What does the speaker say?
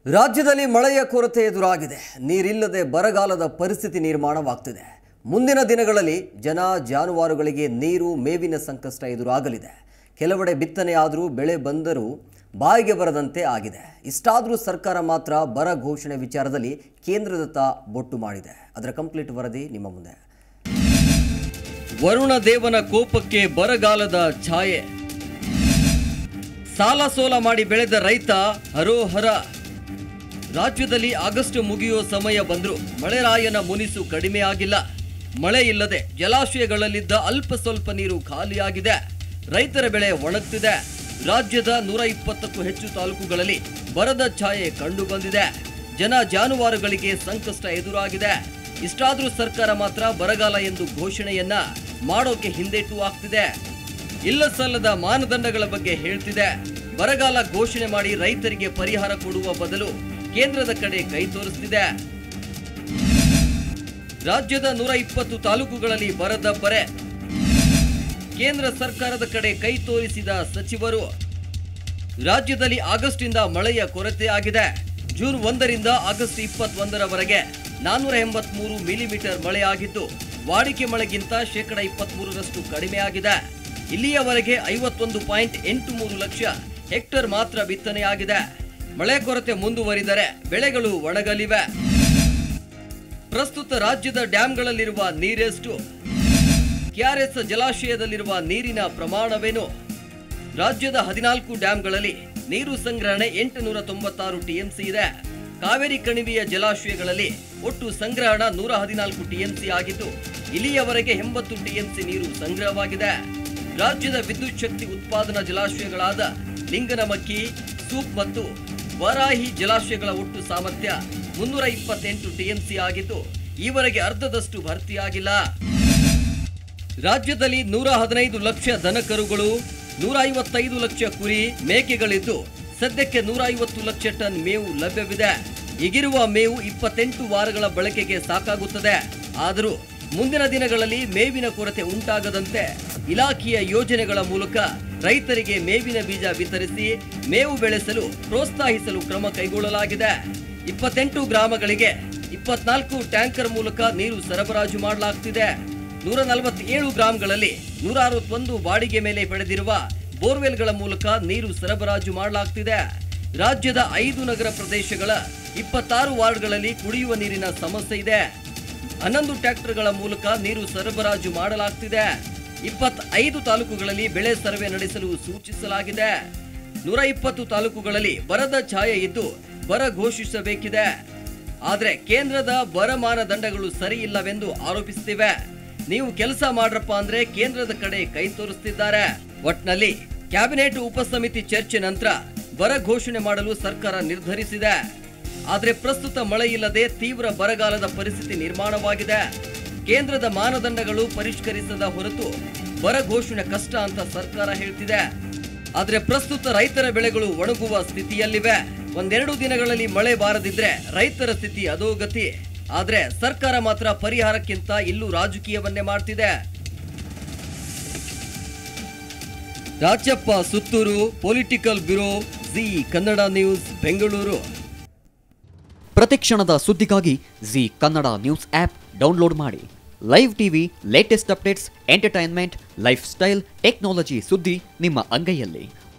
ರಾಜ್ಯದಲ್ಲಿ ಮಳೆಯ ಕೊರತೆ ಎದುರಾಗಿದೆ ನೀರಿಲ್ಲದೆ ಬರಗಾಲದ ಪರಿಸ್ಥಿತಿ ನಿರ್ಮಾಣವಾಗ್ತಿದೆ ಮುಂದಿನ ದಿನಗಳಲ್ಲಿ ಜನ ಜಾನುವಾರುಗಳಿಗೆ ನೀರು ಮೇವಿನ ಸಂಕಷ್ಟ ಎದುರಾಗಲಿದೆ ಕೆಲವೆಡೆ ಬಿತ್ತನೆ ಆದರೂ ಬೆಳೆ ಬಂದರೂ ಬಾಯಿಗೆ ಬರದಂತೆ ಆಗಿದೆ ಇಷ್ಟಾದರೂ ಸರ್ಕಾರ ಮಾತ್ರ ಬರ ಘೋಷಣೆ ವಿಚಾರದಲ್ಲಿ ಕೇಂದ್ರದತ್ತ ಬೊಟ್ಟು ಮಾಡಿದೆ ಅದರ ಕಂಪ್ಲೀಟ್ ವರದಿ ನಿಮ್ಮ ಮುಂದೆ ವರುಣ ದೇವನ ಕೋಪಕ್ಕೆ ಬರಗಾಲದ ಛಾಯೆ ಸಾಲ ಸೋಲ ಮಾಡಿ ಬೆಳೆದ ರೈತ ಹರೋಹರ ರಾಜ್ಯದಲ್ಲಿ ಆಗಸ್ಟ್ ಮುಗಿಯೋ ಸಮಯ ಬಂದರೂ ಮಳೆರಾಯನ ಮುನಿಸು ಕಡಿಮೆ ಆಗಿಲ್ಲ ಮಳೆ ಇಲ್ಲದೆ ಜಲಾಶಯಗಳಲ್ಲಿದ್ದ ಅಲ್ಪ ಸ್ವಲ್ಪ ನೀರು ಖಾಲಿಯಾಗಿದೆ ರೈತರ ಬೆಳೆ ಒಣಗ್ತಿದೆ ರಾಜ್ಯದ ನೂರ ಇಪ್ಪತ್ತಕ್ಕೂ ಹೆಚ್ಚು ತಾಲೂಕುಗಳಲ್ಲಿ ಬರದ ಛಾಯೆ ಕಂಡು ಬಂದಿದೆ ಜನ ಜಾನುವಾರುಗಳಿಗೆ ಸಂಕಷ್ಟ ಎದುರಾಗಿದೆ ಇಷ್ಟಾದರೂ ಸರ್ಕಾರ ಮಾತ್ರ ಬರಗಾಲ ಎಂದು ಘೋಷಣೆಯನ್ನ ಮಾಡೋಕೆ ಹಿಂದೇಟು ಆಗ್ತಿದೆ ಇಲ್ಲ ಸಲ್ಲದ ಮಾನದಂಡಗಳ ಬಗ್ಗೆ ಹೇಳ್ತಿದೆ ಬರಗಾಲ ಘೋಷಣೆ ಮಾಡಿ ರೈತರಿಗೆ ಪರಿಹಾರ ಕೊಡುವ ಬದಲು ಕೇಂದ್ರದ ಕಡೆ ಕೈ ತೋರಿಸ್ತಿದೆ ರಾಜ್ಯದ ನೂರ ಇಪ್ಪತ್ತು ತಾಲೂಕುಗಳಲ್ಲಿ ಬರದ ಬರೆ ಕೇಂದ್ರ ಸರ್ಕಾರದ ಕಡೆ ಕೈ ತೋರಿಸಿದ ಸಚಿವರು ರಾಜ್ಯದಲ್ಲಿ ಆಗಸ್ಟ್ನಿಂದ ಮಳೆಯ ಕೊರತೆ ಆಗಿದೆ ಜೂನ್ ಒಂದರಿಂದ ಆಗಸ್ಟ್ ಇಪ್ಪತ್ತೊಂದರವರೆಗೆ ನಾನ್ನೂರ ಎಂಬತ್ಮೂರು ಮಿಲಿಮೀಟರ್ ಮಳೆ ಆಗಿದ್ದು ವಾಡಿಕೆ ಮಳೆಗಿಂತ ಶೇಕಡ ಇಪ್ಪತ್ಮೂರರಷ್ಟು ಕಡಿಮೆ ಆಗಿದೆ ಇಲ್ಲಿಯವರೆಗೆ ಐವತ್ತೊಂದು ಪಾಯಿಂಟ್ ಎಂಟು ಮೂರು ಲಕ್ಷ ಹೆಕ್ಟರ್ ಮಾತ್ರ ಬಿತ್ತನೆಯಾಗಿದೆ ಮಳೆ ಕೊರತೆ ಮುಂದುವರಿದರೆ ಬೆಳೆಗಳು ಒಣಗಲಿವೆ ಪ್ರಸ್ತುತ ರಾಜ್ಯದ ಡ್ಯಾಂಗಳಲ್ಲಿರುವ ನೀರೆಷ್ಟು ಕೆಆರ್ಎಸ್ ಜಲಾಶಯದಲ್ಲಿರುವ ನೀರಿನ ಪ್ರಮಾಣವೇನು ರಾಜ್ಯದ ಹದಿನಾಲ್ಕು ಡ್ಯಾಂಗಳಲ್ಲಿ ನೀರು ಸಂಗ್ರಹಣೆ ಎಂಟುನೂರ ತೊಂಬತ್ತಾರು ಟಿಎಂಸಿ ಇದೆ ಕಾವೇರಿ ಕಣಿವೆಯ ಜಲಾಶಯಗಳಲ್ಲಿ ಒಟ್ಟು ಸಂಗ್ರಹಣ ನೂರ ಹದಿನಾಲ್ಕು ಟಿಎಂಸಿ ಆಗಿದ್ದು ಇಲ್ಲಿಯವರೆಗೆ ಎಂಬತ್ತು ಟಿಎಂಸಿ ನೀರು ಸಂಗ್ರಹವಾಗಿದೆ ರಾಜ್ಯದ ವಿದ್ಯುತ್ ಶಕ್ತಿ ಉತ್ಪಾದನಾ ಜಲಾಶಯಗಳಾದ ಲಿಂಗನಮಕ್ಕಿ ಸೂಪ್ ಮತ್ತು ವರಾಹಿ ಜಲಾಶಯಗಳ ಒಟ್ಟು ಸಾಮರ್ಥ್ಯ ಮುನ್ನೂರ ಇಪ್ಪತ್ತೆಂಟು ಟಿಎಂಸಿ ಆಗಿದ್ದು ಈವರೆಗೆ ಅರ್ಧದಷ್ಟು ಭರ್ತಿಯಾಗಿಲ್ಲ ರಾಜ್ಯದಲ್ಲಿ ನೂರ ಹದಿನೈದು ಲಕ್ಷ ದನಕರುಗಳು ನೂರ ಐವತ್ತೈದು ಲಕ್ಷ ಕುರಿ ಮೇಕೆಗಳಿದ್ದು ಸದ್ಯಕ್ಕೆ ನೂರ ಐವತ್ತು ಲಕ್ಷ ಟನ್ ಮೇವು ಲಭ್ಯವಿದೆ ಈಗಿರುವ ಮೇವು ಇಪ್ಪತ್ತೆಂಟು ವಾರಗಳ ಬಳಕೆಗೆ ಸಾಕಾಗುತ್ತದೆ ಆದರೂ ಮುಂದಿನ ದಿನಗಳಲ್ಲಿ ಮೇವಿನ ಕೊರತೆ ಉಂಟಾಗದಂತೆ ಇಲಾಖೆಯ ಯೋಜನೆಗಳ ಮೂಲಕ ರೈತರಿಗೆ ಮೇವಿನ ಬೀಜ ವಿತರಿಸಿ ಮೇವು ಬೆಳೆಸಲು ಪ್ರೋತ್ಸಾಹಿಸಲು ಕ್ರಮ ಕೈಗೊಳ್ಳಲಾಗಿದೆ ಇಪ್ಪತ್ತೆಂಟು ಗ್ರಾಮಗಳಿಗೆ ಇಪ್ಪತ್ನಾಲ್ಕು ಟ್ಯಾಂಕರ್ ಮೂಲಕ ನೀರು ಸರಬರಾಜು ಮಾಡಲಾಗ್ತಿದೆ ನೂರ ನಲವತ್ತೇಳು ಗ್ರಾಮಗಳಲ್ಲಿ ನೂರ ಅರವತ್ತೊಂದು ಬಾಡಿಗೆ ಮೇಲೆ ಪಡೆದಿರುವ ಬೋರ್ವೆಲ್ಗಳ ಮೂಲಕ ನೀರು ಸರಬರಾಜು ಮಾಡಲಾಗ್ತಿದೆ ರಾಜ್ಯದ ಐದು ನಗರ ಪ್ರದೇಶಗಳ ಇಪ್ಪತ್ತಾರು ವಾರ್ಡ್ಗಳಲ್ಲಿ ಕುಡಿಯುವ ನೀರಿನ ಸಮಸ್ಯೆ ಇದೆ ಹನ್ನೊಂದು ಟ್ರ್ಯಾಕ್ಟರ್ಗಳ ಮೂಲಕ ನೀರು ಸರಬರಾಜು ಮಾಡಲಾಗ್ತಿದೆ ಇಪ್ಪತ್ತೈದು ತಾಲೂಕುಗಳಲ್ಲಿ ಬೆಳೆ ಸರ್ವೆ ನಡೆಸಲು ಸೂಚಿಸಲಾಗಿದೆ ನೂರ ಇಪ್ಪತ್ತು ತಾಲೂಕುಗಳಲ್ಲಿ ಬರದ ಛಾಯೆ ಇದ್ದು ಬರ ಘೋಷಿಸಬೇಕಿದೆ ಆದ್ರೆ ಕೇಂದ್ರದ ಬರ ಮಾನದಂಡಗಳು ಸರಿ ಇಲ್ಲವೆಂದು ಆರೋಪಿಸುತ್ತಿವೆ ನೀವು ಕೆಲಸ ಮಾಡ್ರಪ್ಪ ಅಂದ್ರೆ ಕೇಂದ್ರದ ಕಡೆ ಕೈ ತೋರಿಸ್ತಿದ್ದಾರೆ ಒಟ್ನಲ್ಲಿ ಕ್ಯಾಬಿನೆಟ್ ಉಪಸಮಿತಿ ಚರ್ಚೆ ನಂತರ ಬರ ಘೋಷಣೆ ಮಾಡಲು ಸರ್ಕಾರ ನಿರ್ಧರಿಸಿದೆ ಆದ್ರೆ ಪ್ರಸ್ತುತ ಮಳೆ ಇಲ್ಲದೆ ತೀವ್ರ ಬರಗಾಲದ ಪರಿಸ್ಥಿತಿ ನಿರ್ಮಾಣವಾಗಿದೆ ಕೇಂದ್ರದ ಮಾನದಂಡಗಳು ಪರಿಷ್ಕರಿಸದ ಹೊರತು ಬರ ಘೋಷಣೆ ಕಷ್ಟ ಅಂತ ಸರ್ಕಾರ ಹೇಳ್ತಿದೆ ಆದ್ರೆ ಪ್ರಸ್ತುತ ರೈತರ ಬೆಳೆಗಳು ಒಣಗುವ ಸ್ಥಿತಿಯಲ್ಲಿವೆ ಒಂದೆರಡು ದಿನಗಳಲ್ಲಿ ಮಳೆ ಬಾರದಿದ್ರೆ ರೈತರ ಸ್ಥಿತಿ ಅಧೋಗತಿ ಆದ್ರೆ ಸರ್ಕಾರ ಮಾತ್ರ ಪರಿಹಾರಕ್ಕಿಂತ ಇಲ್ಲೂ ರಾಜಕೀಯವನ್ನೇ ಮಾಡ್ತಿದೆ Rajappa Suttur political bureau Zee Kannada news Bengaluru ಪ್ರತಿಕ್ಷಣದ ಸುದ್ದಿಗಾಗಿ Zee Kannada news app download ಮಾಡಿ live TV latest updates entertainment lifestyle technology ಸುದ್ದಿ ನಿಮ್ಮ ಅಂಗೈಯಲ್ಲಿ